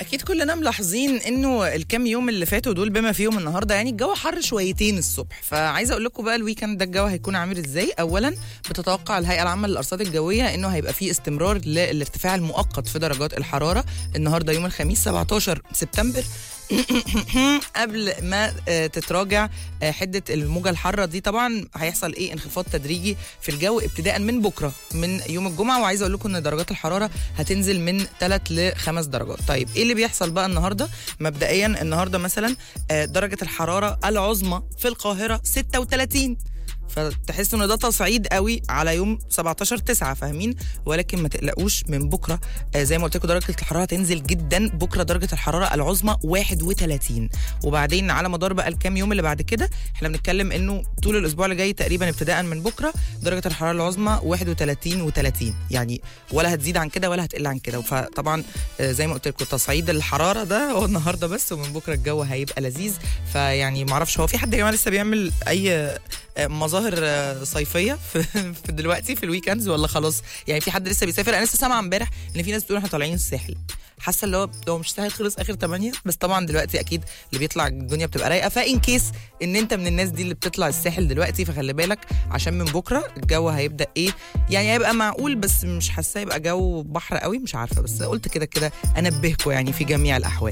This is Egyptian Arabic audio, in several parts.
اكيد كلنا ملاحظين انه الكام يوم اللي فاتوا دول بما فيهم النهارده يعني الجو حر شويتين الصبح فعايزه اقول لكم بقى الويكند ده الجو هيكون عامل ازاي اولا بتتوقع الهيئه العامه للارصاد الجويه انه هيبقى فيه استمرار للارتفاع المؤقت في درجات الحراره النهارده يوم الخميس 17 سبتمبر قبل ما آه، تتراجع آه، حده الموجه الحاره دي طبعا هيحصل ايه انخفاض تدريجي في الجو ابتداء من بكره من يوم الجمعه وعايزه اقول لكم ان درجات الحراره هتنزل من 3 ل 5 درجات طيب ايه اللي بيحصل بقى النهارده مبدئيا النهارده مثلا آه، درجه الحراره العظمى في القاهره 36 فتحس ان ده تصعيد قوي على يوم 17 9 فاهمين ولكن ما تقلقوش من بكره آه زي ما قلت لكم درجه الحراره تنزل جدا بكره درجه الحراره العظمى 31 وبعدين على مدار بقى الكام يوم اللي بعد كده احنا بنتكلم انه طول الاسبوع اللي جاي تقريبا ابتداء من بكره درجه الحراره العظمى 31 و30 يعني ولا هتزيد عن كده ولا هتقل عن كده فطبعا آه زي ما قلت لكم تصعيد الحراره ده هو النهارده بس ومن بكره الجو هيبقى لذيذ فيعني ما اعرفش هو في حد يا جماعه لسه بيعمل اي مظاهر آه، صيفيه في في دلوقتي في الويكندز ولا خلاص يعني في حد لسه بيسافر انا لسه سامعه امبارح ان في ناس بتقول احنا طالعين الساحل حاسه اللي هو هو مش الساحل خلص اخر 8 بس طبعا دلوقتي اكيد اللي بيطلع الدنيا بتبقى رايقه فان كيس ان انت من الناس دي اللي بتطلع الساحل دلوقتي فخلي بالك عشان من بكره الجو هيبدا ايه يعني هيبقى معقول بس مش حاسه يبقى جو بحر قوي مش عارفه بس قلت كده كده انبهكم يعني في جميع الاحوال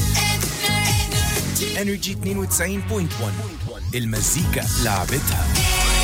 انرجي 92.1 المزيكا لعبتها